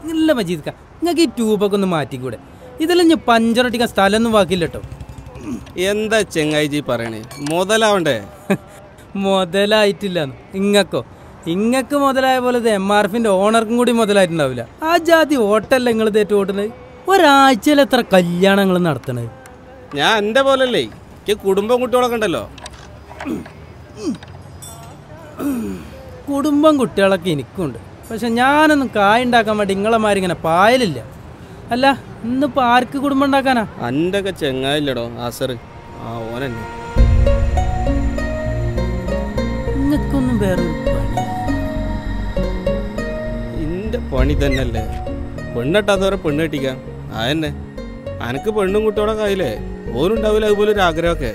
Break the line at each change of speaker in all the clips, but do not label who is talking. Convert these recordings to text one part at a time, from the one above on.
ഇല്ല മജീദ്ക്ക നിങ്ങൾക്ക് ഈ ട്യൂബൊക്കെ ഒന്ന് മാറ്റിക്കൂടെ ഇതിൽ ഞാൻ പഞ്ചറൊട്ടിക്കാൻ സ്ഥലമൊന്നും ബാക്കിയില്ല കേട്ടോ
എന്താ ചെങ്ങായിജി പറയണേ മുതലാവണ്ടേ
മുതലായിട്ടില്ല ഇങ്ങക്കോ ഇങ്ങക്ക് മുതലായ പോലെ ഇത് എം ആർ എഫിന്റെ ഓണർക്കും കൂടി മുതലായിട്ടുണ്ടാവില്ല ആ ജാതി ഓട്ടല്ല നിങ്ങൾ തേറ്റ് ഓട്ടുന്നത് ഒരാഴ്ചയിൽ എത്ര കല്യാണങ്ങൾ നടത്തണത്
ഞാൻ എൻ്റെ പോലല്ലേ എനിക്ക് കുടുംബം കുട്ടികളൊക്കെ ഉണ്ടല്ലോ
കുടുംബം കുട്ടികളൊക്കെ എനിക്കുണ്ട് പക്ഷെ ഞാനൊന്നും കായ ഉണ്ടാക്കാൻ വേണ്ടി നിങ്ങളെമാരി ഇങ്ങനെ പായലില്ല അല്ല ഇന്നിപ്പോൾ ആർക്ക് കുടുംബം ഉണ്ടാക്കാനാ
എൻ്റെ ഒക്കെ ചെങ്ങായില്ലടോ ആസർ ആ ഓനെന്നെ
നിങ്ങൾക്കൊന്നും വേറെ
എൻ്റെ പണി തന്നെയല്ലേ പെണ്ണെട്ടാത്തവരെ പെണ്ണ് കെട്ടിക്കാം അതന്നെ അനക്ക് പെണ്ണും കുട്ടികളൊക്കെ ആയില്ലേ ഓനുണ്ടാവില്ല അതുപോലെ ഒരു ആഗ്രഹമൊക്കെ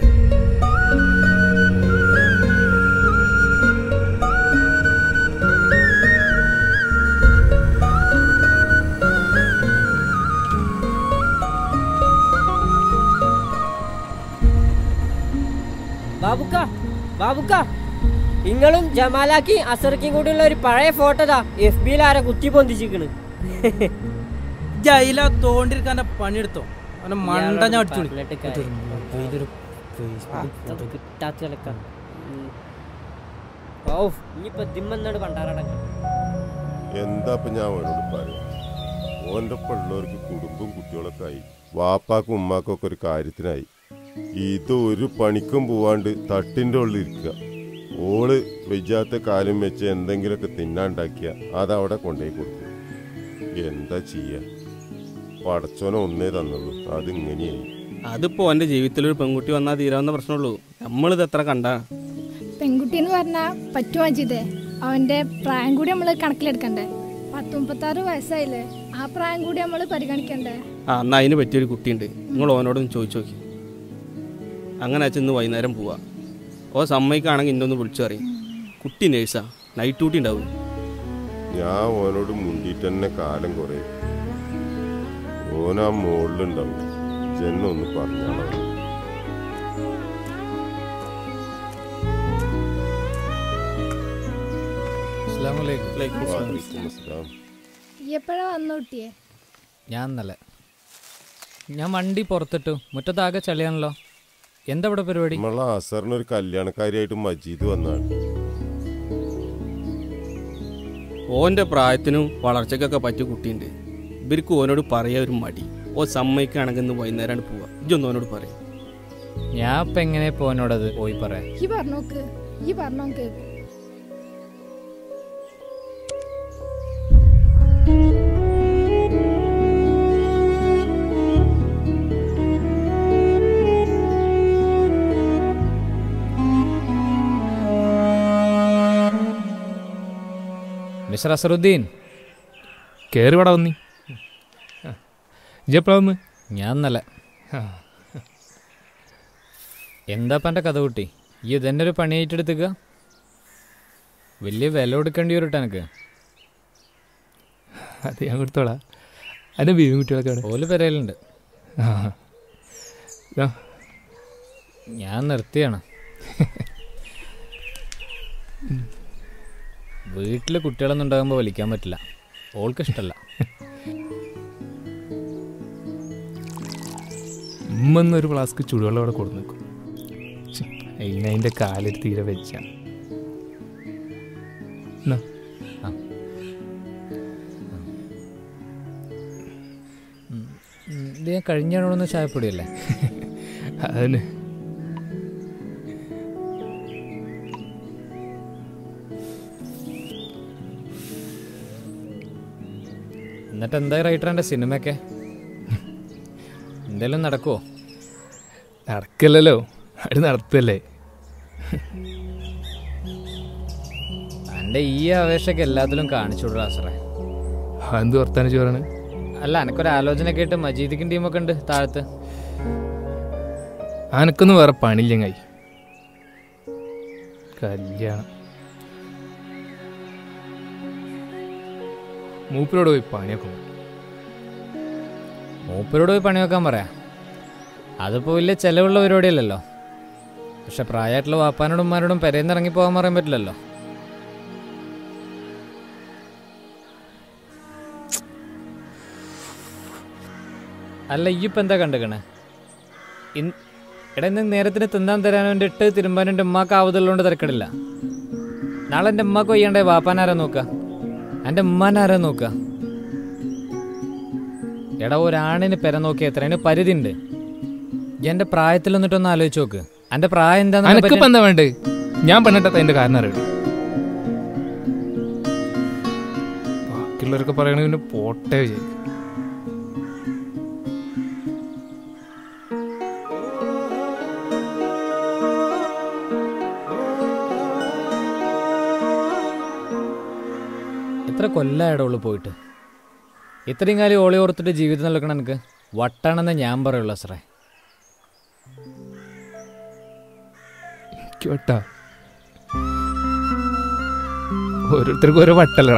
ബാബുക്ക ബാബുക്ക നിങ്ങളും ജമാലാക്കി അസർക്കും കൂടിയുള്ള ഒരു പഴയ ഫോട്ടോതാ എഫ് ബിയിൽ ആരെ കുത്തി പൊന്തിച്ചിക്കണ്
ജയില തോണ്ടിരിക്കാൻ്റെ പണിയെടുത്തോ അവനെ മണ്ട ഞാൻ അടിച്ചു
പറഞ്ഞിട്ട് കാര്യം. കിട്ടാത്ത കിടക്ക ഓ ഇനിയിപ്പൊ ദിമ്മെന്നോട് പണ്ടാറടങ്ങ
എന്താ ഇപ്പൊ ഞാൻ അവനോട് പറയാം ഓൻ്റെ പിള്ളേർക്ക് കുടുംബം കുട്ടികളൊക്കെ ആയി വാപ്പാക്കും ഉമ്മാക്കും ഒക്കെ ഒരു കാര്യത്തിനായി ഇത് ഒരു പണിക്കും പോവാണ്ട് തട്ടിൻ്റെ ഉള്ളിൽ ഇരിക്കുക ഓള് വെജാത്ത കാലം വെച്ച് എന്തെങ്കിലുമൊക്കെ തിന്നാണ്ടാക്കിയ അതവിടെ കൊണ്ടുപോയി കൊടുക്കും എന്താ ചെയ്യ പടച്ചോനെ ഒന്നേ തന്നുള്ളൂ അത് ഇങ്ങനെയായി
അതിപ്പോൾ എൻ്റെ ജീവിതത്തിൽ ഒരു പെൺകുട്ടി വന്നാൽ തീരാവുന്ന പ്രശ്നമുള്ളൂ നമ്മളിത് എത്ര കണ്ട
പെൺകുട്ടി എന്ന് പറഞ്ഞാൽ പറ്റുമോ അജിതേ അവന്റെ പ്രായം കൂടി നമ്മൾ കണക്കിലെടുക്കണ്ടേ പത്ത് മുപ്പത്താറ് വയസ്സായില്ലേ ആ പ്രായം കൂടി നമ്മൾ പരിഗണിക്കണ്ടേ
ആ എന്നാൽ അതിന് പറ്റിയൊരു കുട്ടിയുണ്ട് നിങ്ങൾ ഓനോടൊന്ന് ചോദിച്ചു നോക്കി അങ്ങനെ വെച്ച് ഇന്ന് വൈകുന്നേരം പോവാ ഓ സമ്മതിക്കാണെങ്കിൽ ഇന്നെ ഒന്ന് വിളിച്ചു പറയും കുട്ടി നേഴ്സാ നൈറ്റ് ഡ്യൂട്ടി ഉണ്ടാവും
ഞാൻ ഓനോട് മുണ്ടിയിട്ട് തന്നെ കാലം കുറേ ഓനാ മുകളിലുണ്ടാവും ജന്നൊന്ന് പറഞ്ഞാളോ വാലൈക്കും അസ്സലാം.
ഈ എപ്പോഴാ വന്നു കുട്ടിയെ
ഞാൻ ഇന്നലെ ഞാൻ വണ്ടി പുറത്തിട്ടു മുറ്റത്താകെ ചളിയാണല്ലോ എന്താ ഇവിടെ പരിപാടി
നമ്മളെ അസറിന് ഒരു കല്യാണക്കാരിയായിട്ട് മജീദ് വന്നാണ്
ഓൻ്റെ പ്രായത്തിനും വളർച്ചയ്ക്കൊക്കെ പറ്റിയ കുട്ടിയുണ്ട് ഇവർക്ക് ഓനോട് പറയാ ഒരു മടി ഓ സമ്മതിക്കുകയാണെങ്കിൽ ഇന്ന് വൈകുന്നേരമാണ് പോവുക ഇജൊന്ന് ഓനോട് പറയും
ഞാൻ ഇപ്പം എങ്ങനെ പോനോടത് പോയി പറയാം
ഈ പറഞ്ഞോക്ക് ഈ പറഞ്ഞോ കേൾക്കും
മിസ്റ്റർ അസറുദ്ദീൻ
കയറി വട വന്നി ഇജെപ്പോഴാ വന്ന്
ഞാൻ ഇന്നലെ എന്താ എൻ്റെ കഥ കുട്ടി ഈ ഇതന്നെ ഒരു പണിയായിട്ട് എടുത്തുക വലിയ വില കൊടുക്കേണ്ടി വരും എനിക്ക്
അത് ഞാൻ കൊടുത്തോളാം അതിൻ്റെ ബീവി കുട്ടികളൊക്കെ അവിടെ
ഓല് പെരയിലുണ്ട്
ആ ഇതാ,
ഞാൻ നിർത്തിയാണ് വീട്ടിൽ കുട്ടികളൊന്നും ഉണ്ടാകുമ്പോൾ വലിക്കാൻ പറ്റില്ല ഓൾക്ക് ഇഷ്ടമല്ല
ഉമ്മ ഒന്ന് ഒരു ഫ്ലാസ്ക് ചുടുവെള്ളം അവിടെ കൊടുത്തു നിൽക്കും അതിന് അതിൻ്റെ കാലിൽ തീരെ വെച്ച
ഇത് ഞാൻ കഴിഞ്ഞാണോന്ന് ചായപ്പൊടിയല്ലേ
അതിന്
എന്നിട്ട് എന്തായി റൈറ്ററിൻ്റെ സിനിമയൊക്കെ എന്തെങ്കിലും നടക്കുമോ
നടക്കല്ലല്ലോ അത് നടത്തല്ലേ
എൻ്റെ ഈ ആവേശമൊക്കെ എല്ലാത്തിലും കാണിച്ചു വിടുക അസറേ
എന്ത് വർത്താനം ചോറാണ്
അല്ല എനക്കൊരു ആലോചനയൊക്കെ ആയിട്ട് മജീദിക്കും ടീമൊക്കെ ഉണ്ട് താഴത്ത്
അനക്കൊന്നും വേറെ പണിയില്ലങ്ങായി കല്യാണം മൂപ്പരോട് പോയി പണിയൊക്കെ നോക്ക്.
മൂപ്പരോട് പോയി പണി വെക്കാൻ പറയാം അതിപ്പോൾ വലിയ ചിലവുള്ള പരിപാടിയല്ലല്ലോ പക്ഷെ പ്രായമായിട്ടുള്ള വാപ്പാനോടും ഉമ്മാനോടും പെരയിൽ നിന്ന് ഇറങ്ങി പോകാൻ പറയാൻ പറ്റില്ലല്ലോ അല്ല ഇയ്യിപ്പോൾ എന്താ കണ്ടുകണേ ഇൻ എടാ ഇന്ന് നേരത്തിന് തിന്നാൻ തരാനും എൻ്റെ ഇട്ട് തിരുമ്പാനും എൻ്റെ ഉമ്മാക്ക് ആവതുള്ളതുകൊണ്ട് തിരക്കിടില്ല നാളെ എൻ്റെ ഉമ്മാക്ക് വയ്യണ്ടേ വാപ്പാനാരാ നോക്കുക എൻ്റെ ഉമ്മാനാരാ നോക്കുക എടാ ഒരാണിന് പെര നോക്കി എത്ര അതിന് പരിധി ഉണ്ട് എൻ്റെ പ്രായത്തിൽ വന്നിട്ടൊന്ന് ആലോചിച്ച് നോക്ക് എൻ്റെ പ്രായം എന്താന്ന്
അനക്കിപ്പോ എന്താ വേണ്ടേ ഞാൻ പെണ്ണിട്ടത്ത അതിന്റെ കാരണം അറിയണം ബാക്കിയുള്ളവരൊക്കെ പറയണ പിന്നെ പോട്ടെ വിചാരിക്കും
എത്ര കൊല്ലായിട ഉള്ളു പോയിട്ട് ഇത്രയും കാലം ഓളി ഓർത്തിട്ട് ജീവിതം നിൽക്കണം എനിക്ക് വട്ടാണെന്ന് ഞാൻ പറയുള്ളൂ സാറേ
എനിക്ക് വട്ടാ ഓരോരുത്തർക്കും ഓരോ വട്ടല്ലടാ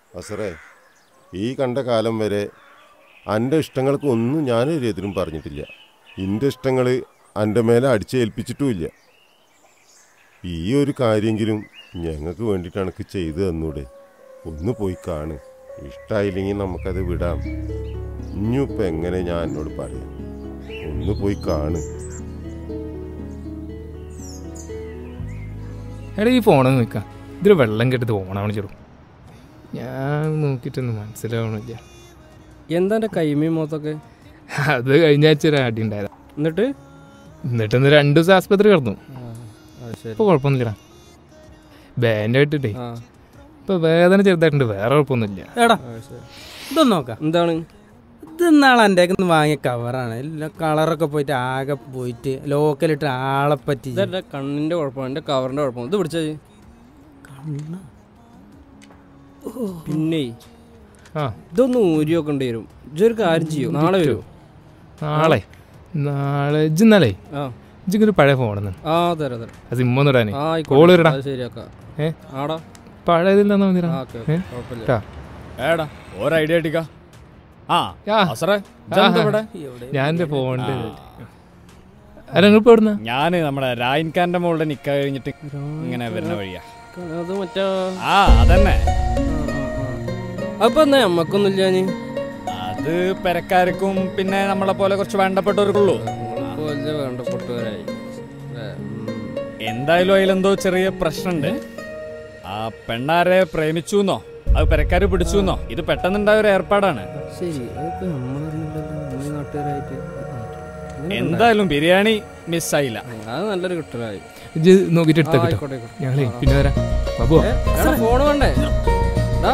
അസറേ ഈ കണ്ട കാലം വരെ എൻ്റെ ഇഷ്ടങ്ങൾക്ക് ഒന്നും ഞാനൊരു എതിരും പറഞ്ഞിട്ടില്ല എൻ്റെ ഇഷ്ടങ്ങൾ എൻ്റെ മേലെ അടിച്ചേൽപ്പിച്ചിട്ടുമില്ല ഈ ഒരു കാര്യമെങ്കിലും ഞങ്ങൾക്ക് വേണ്ടിയിട്ട് എനിക്ക് ചെയ്തു തന്നൂടെ ഒന്ന് പോയി കാണ് ഇഷ്ടമായില്ലെങ്കിൽ നമുക്കത് വിടാം ഇനിയിപ്പോൾ എങ്ങനെ ഞാൻ എന്നോട് പറയാം ഒന്ന് പോയി കാണ്
എടാ ഈ ഫോണിൽ നിൽക്കാം ഇതിൽ വെള്ളം കെട്ടിട്ട് ഓണാവണം ചെറു ഞാൻ നോക്കിയിട്ടൊന്നും മനസ്സിലാവണില്ല
എന്താ എൻ്റെ കൈമയും മുഖത്തൊക്കെ
അത് കഴിഞ്ഞ ആഴ്ച ഒരു അടി ഉണ്ടായതാ
എന്നിട്ട്
എന്നിട്ട് ഇന്ന് രണ്ട് ദിവസം ആസ്പത്രി കിടന്നു
അത് ശരി
ഇപ്പൊ കുഴപ്പമൊന്നുമില്ലടാ ബാൻഡ് ഇട്ടിട്ടേ
ആ
ഇപ്പൊ വേദന ചെറുതായിട്ടുണ്ട് വേറെ കുഴപ്പമൊന്നുമില്ല
എടാ
അത് ശരി
ഇതൊന്ന് നോക്കാം
എന്താണ്
ഇത് ഇന്നാളെ എൻ്റെ നിന്ന് വാങ്ങിയ കവറാണ് എല്ലാം കളറൊക്കെ പോയിട്ട് ആകെ പോയിട്ട് ലോക്കലിട്ട് ആളെ പറ്റി
ഇതെന്റെ കണ്ണിന്റെ കുഴപ്പമാണ് എന്റെ കവറിന്റെ കുഴപ്പം ഇത് പിടിച്ചത് പിന്നെ
ആ
ഇതൊന്ന് ഊരി വെക്കേണ്ടി വരും ഇതൊരു കാര്യം ചെയ്യും നാളെ വരും
നാളെ നാളെ ഇജ്ജ് ഇന്നാളേ
ആ
ഇജ്ജിക്കൊരു പഴയ ഫോണെന്ന്
ആ തരാം തരാം
ആ സിമ്മൊന്നും ഇടാനേ
ആ
കോള് ഇടാ
അത് ശരിയാക്കാം
ഏ
ആടാ
പഴയതിൽ തന്നാ മതിടാ
ആ ഓക്കെ
ഏ?
കുഴപ്പമില്ല
ട്ടാ.
ഏടാ ഒരു ഐഡിയ കിട്ടിക്ക ആ
ആ.
അസറേ ഇതെന്താ ഇവിടെ
ഞാൻ എൻ്റെ ഫോണിൻ്റെ അല്ല നിങ്ങൾ ഇപ്പോൾ എവിടുന്ന
ഞാന് നമ്മുടെ രായിൻ ഖാന്റെ മോളുടെ നിക്ക കഴിഞ്ഞിട്ട് ഇങ്ങനെ വരുന്ന വഴിയാ
അത് മറ്റേ
ആ അതന്നെ
അപ്പൊ എന്നാ നമ്മക്കൊന്നുമില്ല ഞാൻ
അത് പെരക്കാർക്കും പിന്നെ നമ്മളെ പോലെ കുറച്ച് വേണ്ടപ്പെട്ടവർക്കുള്ളൂ
വലിയ വേണ്ടപ്പെട്ടവരായി ഏ, ഉം.
എന്തായാലും അതിലെന്തോ ചെറിയ പ്രശ്നമുണ്ട് ആ പെണ്ണാരെ പ്രേമിച്ചു എന്നോ അത് പെരക്കാര് പിടിച്ചു എന്നോ ഇത് പെട്ടെന്നുണ്ടായ ഒരു ഏർപ്പാടാണ്
ശരി അതൊക്കെ നമ്മളറിയില്ലല്ലോ നമ്മൾ നാട്ടുകാരായിട്ട്
എന്തായാലും ബിരിയാണി മിസ്സായില്ല
അത് നല്ലൊരു കിട്ടലായി
ഇജ്ജ് നോക്കിയിട്ട് എടുത്താ
ആ,
കിട്ടോ
ആയിക്കോട്ടെ, ആയിക്കോട്ടെ.
ഞങ്ങളേ പിന്നെ വരാം ബാബു
ഫോൺ വേണ്ടേ ഡാ,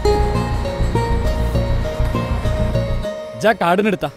ജാ കാർഡിനെടുത്താ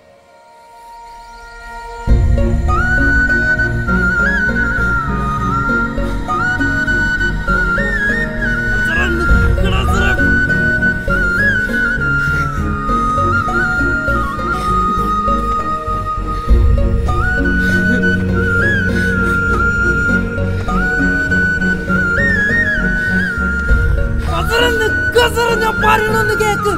ഞാൻ പറയണൊന്ന് കേക്ക്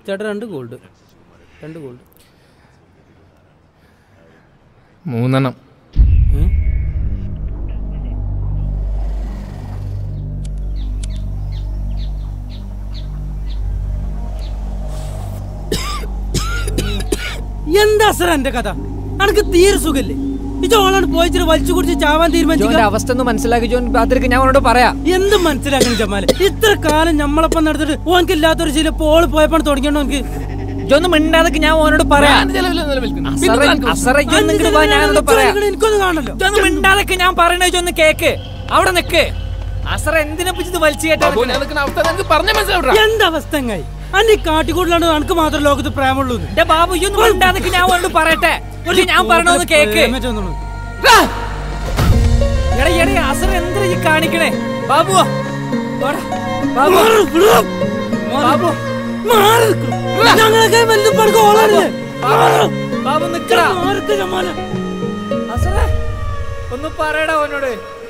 ചേട്ടാ രണ്ട് ഗോൾഡ് രണ്ട് ഗോൾഡ്
മൂന്നെണ്ണം
ഏ? എന്താ സർ എന്റെ കഥ അനക്ക് തീരെ സുഖല്ലേ ഇതോളാണ് പോയിച്ചിട്ട് വലിച്ചു കുടിച്ച് ചാവാൻ
ജോന്റെ
തീരുമാനിച്ചു
അവസ്ഥ ഒന്ന് മനസ്സിലാക്കി ജോൻ അതിലേക്ക് ഞാൻ അവനോട് പറയാം
എന്ത് മനസ്സിലാക്കണം ജമാല് ഇത്ര കാലം നമ്മളൊപ്പം നടത്തിട്ട് ഓനക്ക് ഇല്ലാത്തൊരു ചില പോള് പോയപ്പോൾ തുടങ്ങിയോണ്ട് ഓനക്ക്
ജോന്ന് മിണ്ടാതൊക്കെ ഞാൻ അവനോട് പറയാം അസറ അസറ ജോന്ന് ഇങ്ങട് വാ, ഞാൻ അവനോട് പറയാം
എനിക്കൊന്ന് കാണല്ലോ
ജോന്ന് മിണ്ടാതൊക്കെ ഞാൻ പറയണേ ജോന്ന് കേക്ക് അവിടെ നിക്ക് അസറ എന്തിനെ പിടിച്ചത് വലിച്ചു കേട്ടാ
എന്താ അവസ്ഥ എങ്ങായി അന്റെ ഈ കാട്ടിക്കൂട്ടിലാണ് അനക്ക് മാത്രം ലോകത്ത് പ്രേമുള്ളൂ
എന്റെ ബാബു ഈ ഒന്ന് മിണ്ടാതൊക്കെ ഞാൻ അവനോട് പറയട്ടെ ഒരു ഞാൻ പറയണോന്ന് കേക്ക് എടാ എടാ അസറ എന്തിനാ ഈ കാണിക്കണേ ബാബു വാടാ. ബാബു ബാബു
ഞങ്ങളൊക്കെ വലുതും പണക്ക് ഓളാണില്ലേ
ബാബു നിക്കടാ അസറ ഒന്ന് പറയടാ അവനോട്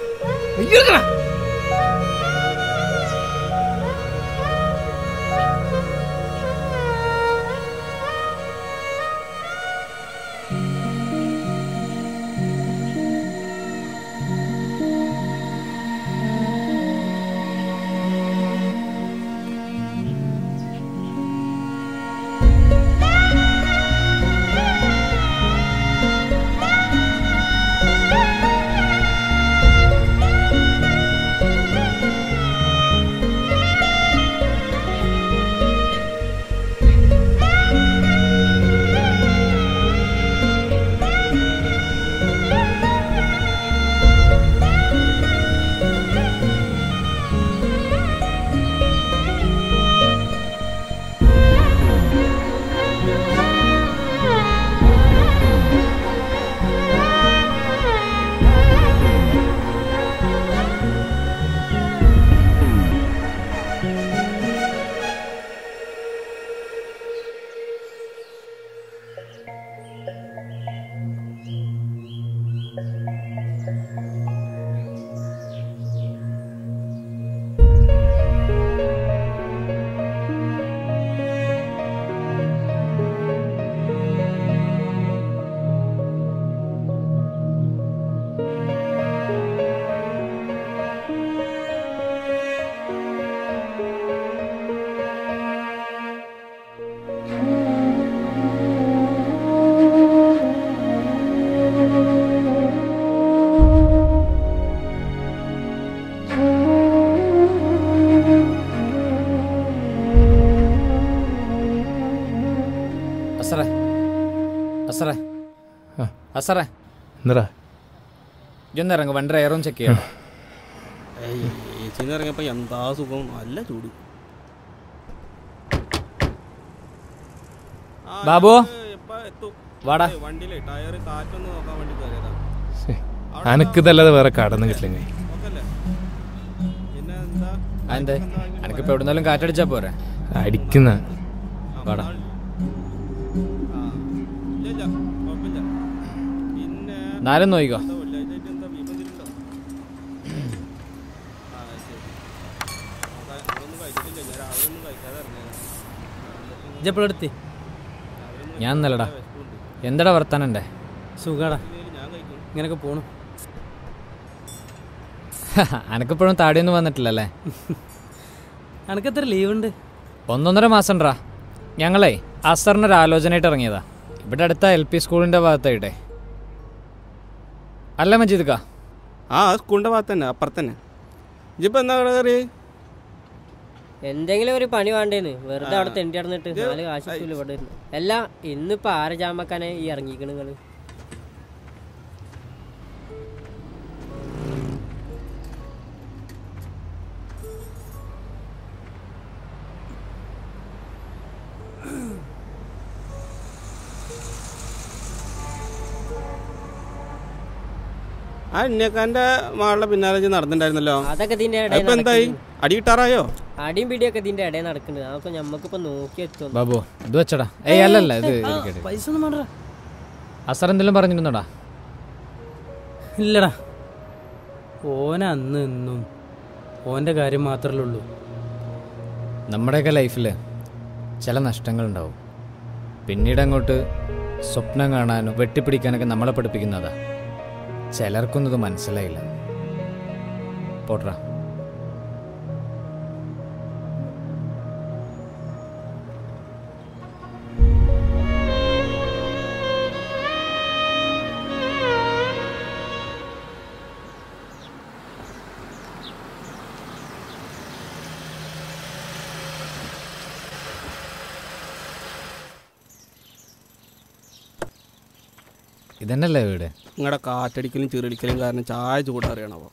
അസറേ അസറേ
ആ.
അസറേ
എന്താ
ഇതൊന്ന് ഇറങ്ങും വണ്ടി എയറും ചെക്ക് ചെയ്യണം
ഏച്ചിന്ന് ഇറങ്ങിയപ്പോ എന്താ സുഖം നല്ല ചൂട് ആ,
ബാബു?
ഇത് എപ്പ എത്തും?
വാടാ.
ഏയ്, വണ്ടിയിലെ ടയറ് കാറ്റൊന്ന് നോക്കാൻ വേണ്ടി കയറിയതാ
അനക്കിതല്ലാതെ വേറെ കടന്ന് കിട്ടില്ലെങ്കിൽ
ഓക്കല്ലേ? പിന്നെ എന്താ
അതെന്തേ അനക്കിപ്പോ എവിടുന്നാലും കാറ്റടിച്ചാ പോരെ
അടിക്കുന്ന
വാടാ
ആ, ഇല്ല, ഇല്ല, കുഴപ്പമില്ല. പിന്നെ
നാലും നോയിക്കോ
എന്താ വെള്ളിയാഴ്ചയായിട്ട് എന്താ beef എന്തെങ്കിലും ഉണ്ടോ? ആ, ശരി. അതാ, ഇതൊന്നും കഴിച്ചിട്ടില്ല. ഞാൻ രാവിലെ ഒന്നും കഴിക്കാതെ ഇറങ്ങിയതാ.
ഇജപ്പോഴെടുത്തി
ഞാൻ നല്ലടാ എന്തടാ വർത്താനണ്ടേ
സുഖാടാ
ഞാൻ കഴിക്കും.
ഇങ്ങനൊക്കെ പോണു
അനക്കിപ്പോഴും താടിയൊന്നും വന്നിട്ടില്ലല്ലേ
അനക്ക് എത്ര ലീവ് ഉണ്ട്
ഒന്നൊന്നര മാസം ഉണ്ടാ ഞങ്ങളേ അസറിനൊരു ആലോചനയായിട്ട് ഇറങ്ങിയതാ ഇവിടെ അടുത്ത എൽ പി സ്കൂളിൻ്റെ ഭാഗത്തായിട്ടേ അല്ല മജീദ്ക്ക
ആ സ്കൂളിന്റെ ഭാഗത്ത് തന്നെ അപ്പുറത്ത് തന്നെ ഇജിപ്പോ എന്താ കയറി
എന്തെങ്കിലും ഒരു പണി വേണ്ടേന്ന് വെറുതെ അവിടെ തെണ്ടി നടന്നിട്ട് നാല് കാശ് കിട്ടൂല ഇവിടെ ഇരുന്ന്. അല്ല ഇന്നിപ്പോ ആരെ ജാമക്കാനെ ഈ ഇറങ്ങിക്കണ് നിങ്ങള്
ആ ഉണ്ണിയക്കാന്റെ മകളുടെ പിന്നാലെ ഇജ്ജ് നടന്നിട്ടുണ്ടായിരുന്നല്ലോ
അതൊക്കെ ഇതിന്റെ ഇടയിൽ
അതിപ്പോ എന്തായി അടി കിട്ടാറായോ
അടിയും പിടിയൊക്കെ ഇതിന്റെ ഇടയിൽ നടക്കുന്നുണ്ട് അതൊക്കെ ഞമ്മക്കിപ്പോ നോക്കി എത്തും
ബാബു ഇത് വെച്ചടാ ഏയ് അല്ലല്ല ഇത് ഇരിക്കട്ടെ.
പൈസ ഒന്നും വേണ്ട
അസർ എന്തെങ്കിലും പറഞ്ഞിരുന്നോടാ
ഇല്ലടാ ഓന അന്ന് ഇന്നും ഓൻ്റെ കാര്യം മാത്രമല്ലേ ഉള്ളൂ
നമ്മുടെയൊക്കെ ലൈഫിൽ ചില നഷ്ടങ്ങളുണ്ടാവും പിന്നീട് അങ്ങോട്ട് സ്വപ്നം കാണാനും വെട്ടിപ്പിടിക്കാനൊക്കെ നമ്മളെ പഠിപ്പിക്കുന്നതാ ചിലർക്കൊന്നും ഇത് മനസ്സിലായില്ല പോട്രാ ഇതന്നല്ലേ വീട്
നിങ്ങളുടെ കാറ്റടിക്കലും ചെറിയടിക്കലും കാരണം ചായ ചൂടാറിയണവോ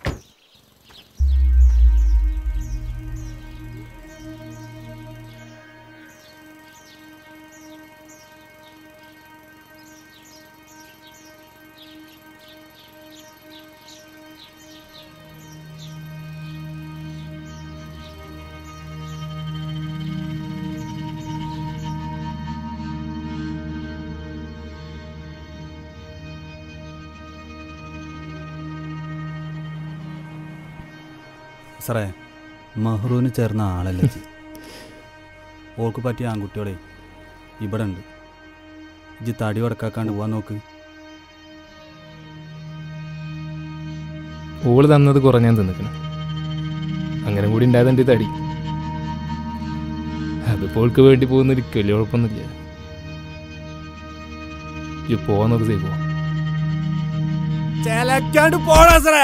സാറേ മഹ്റൂന് ചേർന്ന ആളല്ലേ ഇത്? ഓൾക്ക് പറ്റിയ ആൺകുട്ടികളെ ഇവിടെ ഉണ്ട് ഇജ്ജ് തടി വടക്കാക്കാണ്ട് പോവാൻ നോക്ക്
ഓള് തന്നത് കുറഞ്ഞാൻ തിന്നിക്കണം അങ്ങനെ കൂടി ഉണ്ടായതുണ്ട് തടി അതിപ്പോൾ ഓൾക്ക് വേണ്ടി പോകുന്നൊരു വലിയ കുഴപ്പമൊന്നുമില്ല ഇജ്ജ് പോവാൻ നോക്ക് സേഫ് പോവാം
ചിലക്കാണ്ട് പോടാ സാറേ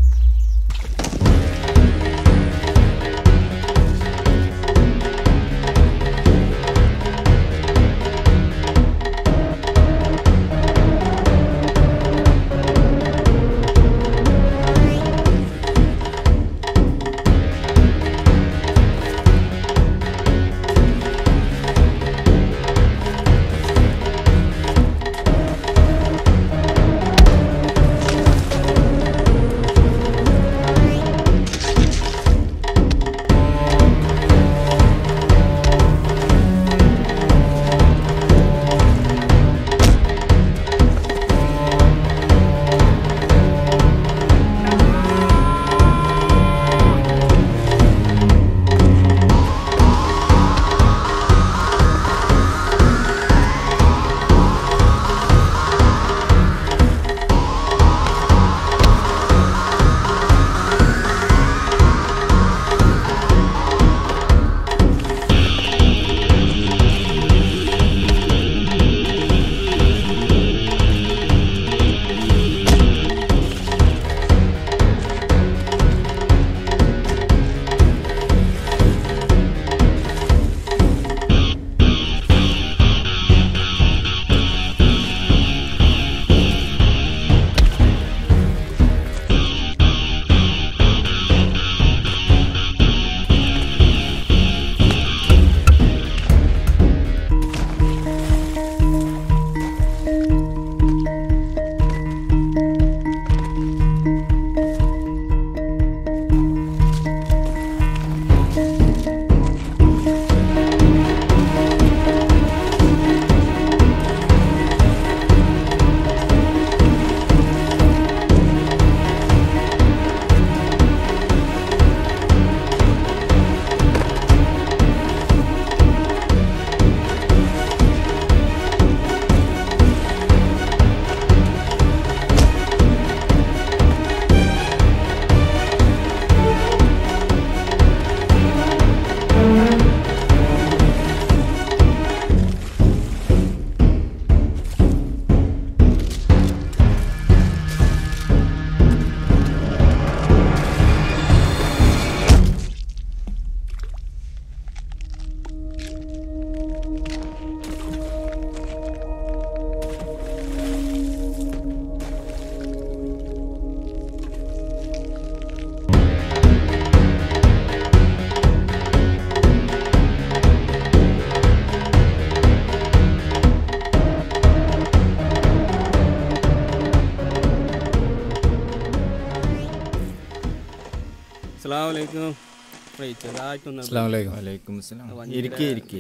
അസ്സലാമലൈക്കും ചെറുതായിട്ടൊന്ന്
അസ്സലാമു അലൈക്കും.
വലൈക്കും അസ്സലാം
വണ്ടിയുടെ-
ഇരിക്കേ ഇരിക്കേ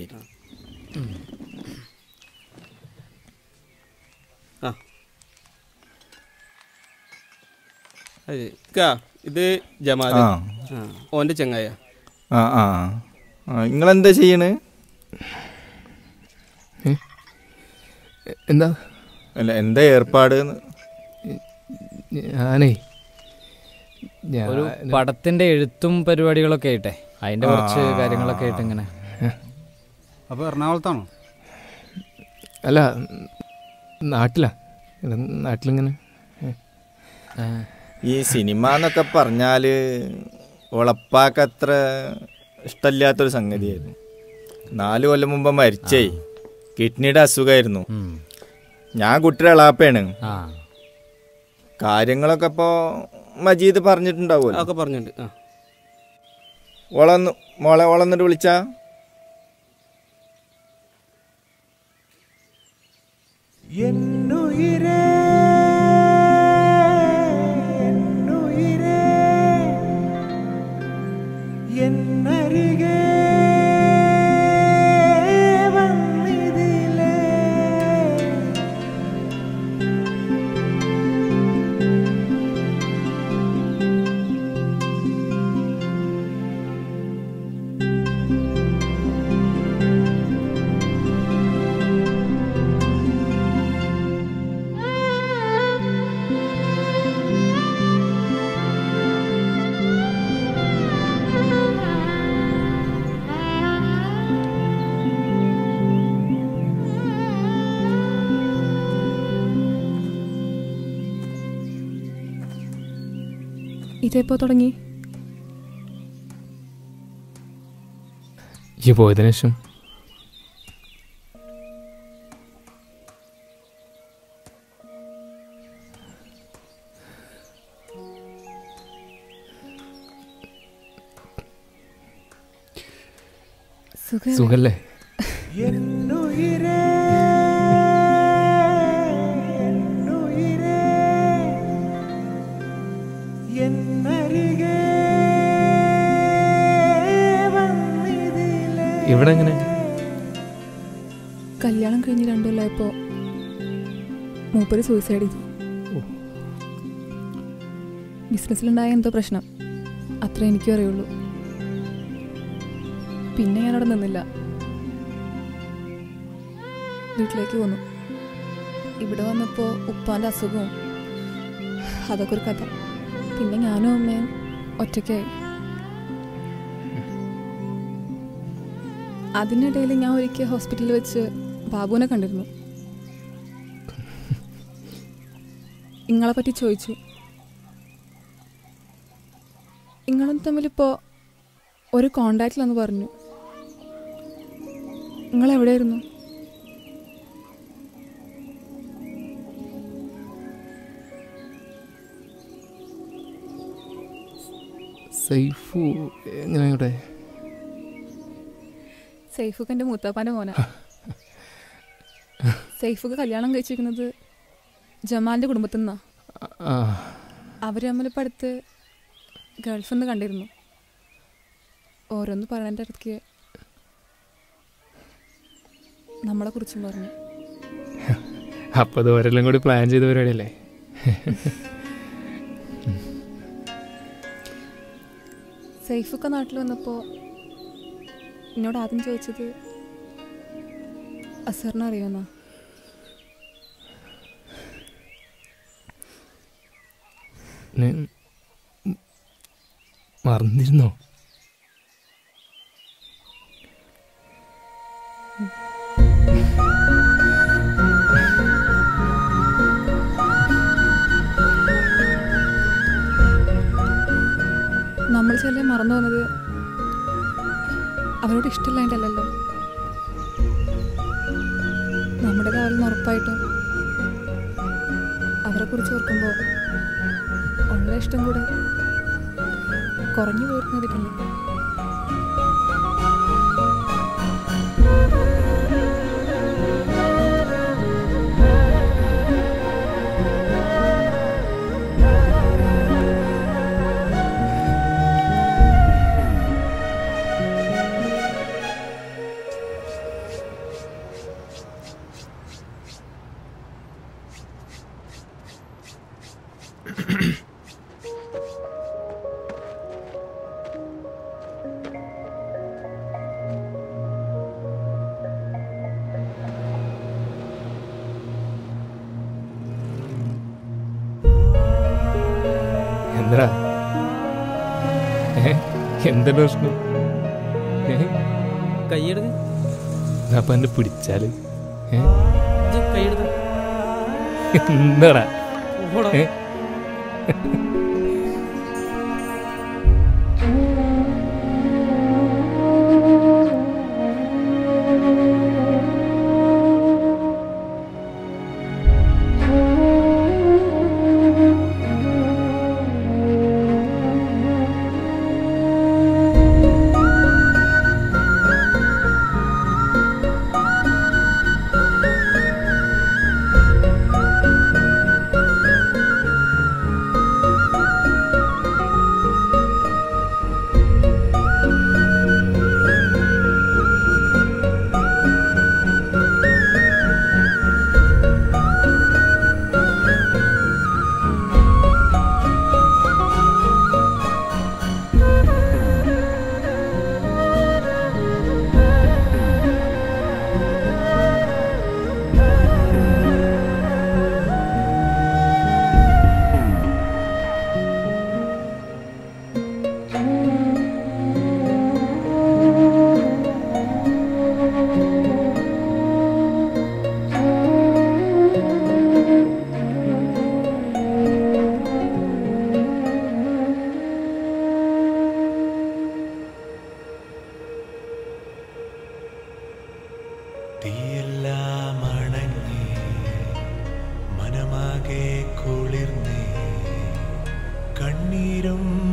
ആ അത് ഇക്കാ, ഇത് ജമാൽ
ആ.
ഓന്റെ ചെങ്ങായ
ആ ആ ആ നിങ്ങളെന്താ ചെയ്യണ്
എന്താ
അല്ല എന്താ ഏർപ്പാട്
ഞാനേ ഞാൻ
ഒരു പടത്തിന്റെ എഴുത്തും പരിപാടികളൊക്കെ ആയിട്ടെ അതിന്റെ കുറച്ച് കാര്യങ്ങളൊക്കെ ആയിട്ട് ഇങ്ങനെ
അപ്പോൾ എറണാകുളത്താണോ
അല്ല നാട്ടിലാ ഇവിടെ നാട്ടിലിങ്ങനെ
ആ,
ഈ സിനിമ എന്നൊക്കെ പറഞ്ഞാൽ ഉളപ്പാക്കത്ര ഇഷ്ടമില്ലാത്തൊരു സംഗതിയായിരുന്നു നാല് കൊല്ലം മുമ്പ് മരിച്ചേ കിഡ്നിയുടെ അസുഖമായിരുന്നു
ഉം.
ഞാൻ കുട്ടിയുടെ എളാപ്പയാണ്
ആ
കാര്യങ്ങളൊക്കെ ഇപ്പോൾ മജീദ് പറഞ്ഞിട്ടുണ്ടാവുമല്ലോ
അതൊക്കെ പറഞ്ഞിട്ടുണ്ട് ആ
ഓളന്ന് മോളെ ഓളന്നിട്ട് വിളിച്ചാ
ഇതെപ്പോ തുടങ്ങി
ഈ പോയതിനു ശേഷം
സുഖം
സുഖല്ലേ ഇവിടെ എങ്ങനെ
കല്യാണം കഴിഞ്ഞ് രണ്ടു കൊല്ലമായപ്പോ മൂപ്പര് സൂയിസൈഡ് ചെയ്തു ബിസിനസ്സിലുണ്ടായ എന്തോ പ്രശ്നം അത്ര എനിക്കും അറിയുള്ളൂ പിന്നെ ഞാനവിടെ നിന്നില്ല വീട്ടിലേക്ക് പോന്നു ഇവിടെ വന്നപ്പോൾ ഉപ്പാൻ്റെ അസുഖവും അതൊക്കെ ഒരു കഥ പിന്നെ ഞാനും അമ്മയും ഒറ്റയ്ക്കായി അതിനിടയിൽ ഞാൻ ഒരിക്കൽ ഹോസ്പിറ്റലിൽ വെച്ച് ബാബുവിനെ കണ്ടിരുന്നു നിങ്ങളെ പറ്റി ചോദിച്ചു നിങ്ങളും തമ്മിലിപ്പോൾ ഒരു കോണ്ടാക്റ്റിലെന്ന് പറഞ്ഞു നിങ്ങൾ എവിടെയായിരുന്നു
സൈഫു എങ്ങനെ ഇവിടെ
സൈഫുക്ക് എൻ്റെ മൂത്താപ്പാൻ്റെ മോന സൈഫുക്ക് കല്യാണം കഴിച്ചിരിക്കുന്നത് ജമാലിൻ്റെ കുടുംബത്തിൽ നിന്നാ
ആ
അവർ തമ്മിലിപ്പോൾ അടുത്ത് ഗൾഫിൽ നിന്ന് കണ്ടിരുന്നു ഓരോന്ന് പറയണതിൻ്റെ ഇടയ്ക്ക് നമ്മളെ കുറിച്ചും പറഞ്ഞു
അപ്പോൾ അത് ഓരെല്ലാം കൂടി പ്ലാൻ ചെയ്ത പരിപാടിയല്ലേ
സൈഫൊക്കെ നാട്ടിൽ വന്നപ്പോൾ എന്നോട് ആദ്യം ചോദിച്ചത് അസറിനെ അറിയുമെന്നാ
നെ- മറന്നിരുന്നോ
നമ്മൾ ചില മറന്നു പോകുന്നത് അവരോട് ഇഷ്ടമില്ലായിട്ടല്ലല്ലോ നമ്മുടെ കാലിൽ ഉറപ്പായിട്ടും അവരെ കുറിച്ച് ഓർക്കുമ്പോൾ ഉള്ള ഇഷ്ടം കൂടെ കുറഞ്ഞു പോയിരുന്നതില്ലേ
എന്താ ഏ എന്താണ് പ്രശ്നം ഏ
കൈയെടുക്ക്
അപ്പൊ എന്നെ പിടിച്ചാല് ഏ
ഇജ്ജ് കൈയെടുത്ത
എന്താടാ
ഓടാ.
ഏ
തീയെല്ലാം അണഞ്ഞേ മനമാകെ കുളിർന്നേ കണ്ണീരും